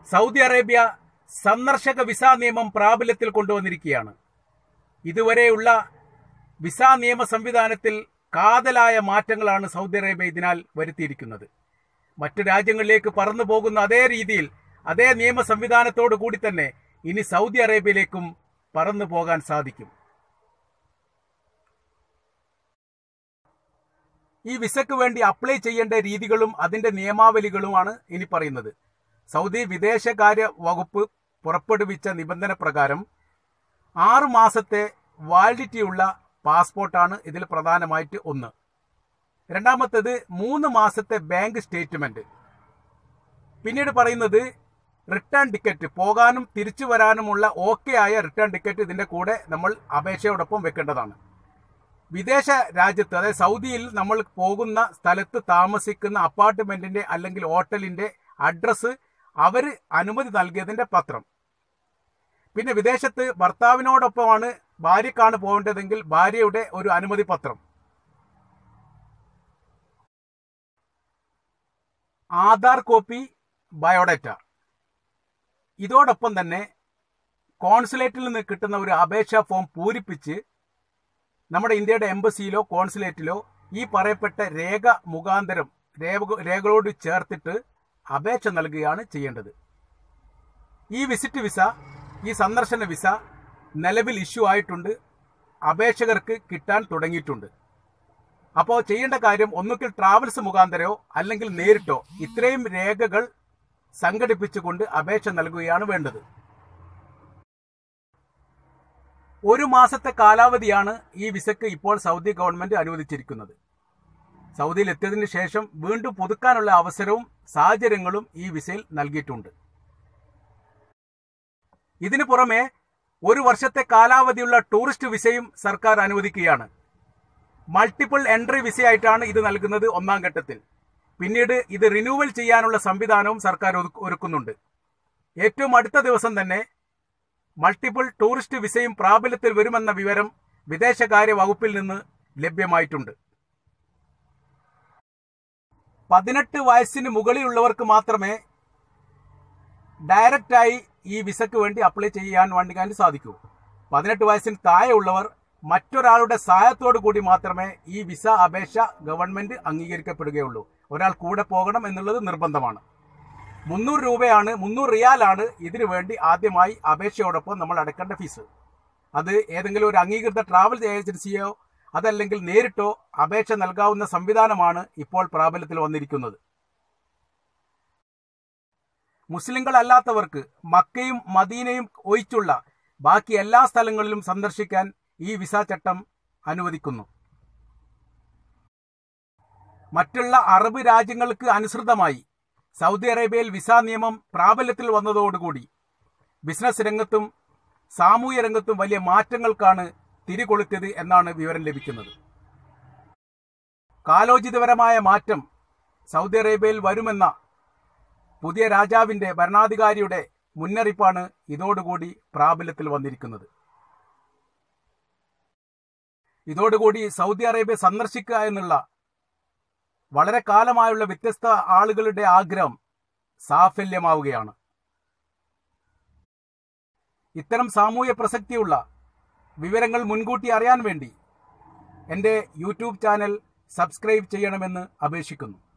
Saudi Arabia സന്ദർശക visa നിയമം പ്രാബല്യത്തിൽ കൊണ്ടുവന്നിരിക്കുകയാണ് ഇതുവരെയുള്ള വിസ നിയമ സംവിധാനത്തിൽ കാതലായ മാറ്റങ്ങളാണ് സൗദി അറേബ്യ ഇതിനാൽ വരുത്തിയിരിക്കുന്നത് മറ്റു രാജ്യങ്ങളിലേക്ക് പറന്നു പോകുന്ന അതേ രീതിയിൽ അതേ നിയമ സംവിധാനത്തോടു കൂടി തന്നെ ഇനി സൗദി അറേബ്യയിലേക്കും പറന്നു പോകാൻ സാധിക്കും ഈ വിസയ്ക്ക് വേണ്ടി അപ്ലൈ ചെയ്യേണ്ട രീതികളും അതിന്റെ നിയമാവലികളുമാണ് ഇനി പറയുന്നത് സൗദി വിദേശകാര്യ വകുപ്പ് പുറപ്പെടുവിച്ച നിബന്ധന പ്രകാരം ആറു മാസത്തെ വാലിഡിറ്റിയുള്ള പാസ്പോർട്ടാണ് ഇതിൽ പ്രധാനമായിട്ട് ഒന്ന് രണ്ടാമത്തേത് മൂന്ന് മാസത്തെ ബാങ്ക് സ്റ്റേറ്റ്മെന്റ് പിന്നീട് പറയുന്നത് റിട്ടേൺ ടിക്കറ്റ് പോകാനും തിരിച്ചു വരാനുമുള്ള ഓക്കെ ആയ റിട്ടേൺ ടിക്കറ്റ് ഇതിന്റെ കൂടെ നമ്മൾ അപേക്ഷയോടൊപ്പം വെക്കേണ്ടതാണ് വിദേശ രാജ്യത്ത് അതായത് സൗദിയിൽ നമ്മൾ പോകുന്ന സ്ഥലത്ത് താമസിക്കുന്ന അപ്പാർട്ട്മെന്റിന്റെ അല്ലെങ്കിൽ ഹോട്ടലിന്റെ അഡ്രസ്സ് അവർ അനുമതി നൽകിയതിന്റെ പത്രം പിന്നെ വിദേശത്ത് ഭർത്താവിനോടൊപ്പമാണ് ഭാര്യക്കാണ് പോകേണ്ടതെങ്കിൽ ഭാര്യയുടെ ഒരു അനുമതി പത്രം ആധാർ കോപ്പി ബയോഡാറ്റ ഇതോടൊപ്പം തന്നെ കോൺസുലേറ്റിൽ നിന്ന് കിട്ടുന്ന ഒരു അപേക്ഷാ ഫോം പൂരിപ്പിച്ച് നമ്മുടെ ഇന്ത്യയുടെ എംബസിയിലോ കോൺസുലേറ്റിലോ ഈ പറയപ്പെട്ട രേഖ മുഖാന്തരം രേഖ- രേഖകളോട് ചേർത്തിട്ട് അപേക്ഷ നൽകുകയാണ് ചെയ്യേണ്ടത് ഈ വിസിറ്റ് വിസ ഈ സന്ദർശന വിസ നിലവിൽ ഇഷ്യൂ ആയിട്ടുണ്ട് അപേക്ഷകർക്ക് കിട്ടാൻ തുടങ്ങിയിട്ടുണ്ട് അപ്പോൾ ചെയ്യേണ്ട കാര്യം ഒന്നുകിൽ ട്രാവൽസ് മുഖാന്തരമോ അല്ലെങ്കിൽ നേരിട്ടോ ഇത്രയും രേഖകൾ സംഘടിപ്പിച്ചുകൊണ്ട് അപേക്ഷ നൽകുകയാണ് വേണ്ടത് ഒരു മാസത്തെ കാലാവധിയാണ് ഈ വിസയ്ക്ക് ഇപ്പോൾ സൗദി ഗവൺമെന്റ് അനുവദിച്ചിരിക്കുന്നത് സൗദിയിൽ എത്തിയതിനു ശേഷം വീണ്ടും പുതുക്കാനുള്ള അവസരവും സാഹചര്യങ്ങളും ഈ വിസയിൽ നൽകിയിട്ടുണ്ട് ഇതിനു പുറമെ ഒരു വർഷത്തെ കാലാവധിയുള്ള ടൂറിസ്റ്റ് വിസയും സർക്കാർ അനുവദിക്കുകയാണ് മൾട്ടിപ്പിൾ എൻട്രി വിസയായിട്ടാണ് ഇത് നൽകുന്നത് ഒന്നാം ഘട്ടത്തിൽ പിന്നീട് ഇത് റിന്യൂവൽ ചെയ്യാനുള്ള സംവിധാനവും സർക്കാർ ഒരുക്ക് ഒരുക്കുന്നുണ്ട് ഏറ്റവും അടുത്ത ദിവസം തന്നെ മൾട്ടിപ്പിൾ ടൂറിസ്റ്റ് വിസയും പ്രാബല്യത്തിൽ വരുമെന്ന വിവരം വിദേശകാര്യ വകുപ്പിൽ നിന്ന് ലഭ്യമായിട്ടുണ്ട് പതിനെട്ട് വയസ്സിന് മുകളിലുള്ളവർക്ക് മാത്രമേ ഡയറക്റ്റായി ഈ വിസയ്ക്ക് വേണ്ടി അപ്ലൈ ചെയ്യാൻ വേണ്ടി സാധിക്കൂ പതിനെട്ട് വയസ്സിന് താഴെയുള്ളവർ മറ്റൊരാളുടെ സഹായത്തോടു കൂടി മാത്രമേ ഈ വിസ അപേക്ഷ ഗവൺമെന്റ് അംഗീകരിക്കപ്പെടുകയുള്ളൂ ഒരാൾ കൂടെ പോകണം എന്നുള്ളത് നിർബന്ധമാണ് മുന്നൂറ് രൂപയാണ് മുന്നൂറ് റിയാലാണ് ഇതിനു വേണ്ടി ആദ്യമായി അപേക്ഷയോടൊപ്പം നമ്മൾ അടക്കേണ്ട ഫീസ് അത് ഏതെങ്കിലും ഒരു അംഗീകൃത ട്രാവൽ ഏജൻസിയോ അതല്ലെങ്കിൽ നേരിട്ടോ അപേക്ഷ നൽകാവുന്ന സംവിധാനമാണ് ഇപ്പോൾ പ്രാബല്യത്തിൽ വന്നിരിക്കുന്നത് മുസ്ലിങ്ങളല്ലാത്തവർക്ക് മക്കയും മദീനയും ഒഴിച്ചുള്ള ബാക്കി എല്ലാ സ്ഥലങ്ങളിലും സന്ദർശിക്കാൻ ഈ വിസ ചട്ടം അനുവദിക്കുന്നു മറ്റുള്ള അറബ് രാജ്യങ്ങൾക്ക് അനുസൃതമായി സൗദി അറേബ്യയിൽ വിസ നിയമം പ്രാബല്യത്തിൽ വന്നതോടുകൂടി ബിസിനസ് രംഗത്തും സാമൂഹ്യ രംഗത്തും വലിയ മാറ്റങ്ങൾക്കാണ് തിരികൊളുത്തിയത് എന്നാണ് വിവരം ലഭിക്കുന്നത് കാലോചിതപരമായ മാറ്റം സൗദി അറേബ്യയിൽ വരുമെന്ന പുതിയ രാജാവിന്റെ ഭരണാധികാരിയുടെ മുന്നറിയിപ്പാണ് ഇതോടുകൂടി പ്രാബല്യത്തിൽ വന്നിരിക്കുന്നത് ഇതോടുകൂടി സൗദി അറേബ്യ സന്ദർശിക്കുക എന്നുള്ള വളരെ കാലമായുള്ള വ്യത്യസ്ത ആളുകളുടെ ആഗ്രഹം സാഫല്യമാവുകയാണ് ഇത്തരം സാമൂഹ്യ പ്രസക്തിയുള്ള വിവരങ്ങൾ മുൻകൂട്ടി അറിയാൻ വേണ്ടി എൻ്റെ യൂട്യൂബ് ചാനൽ സബ്സ്ക്രൈബ് ചെയ്യണമെന്ന് അപേക്ഷിക്കുന്നു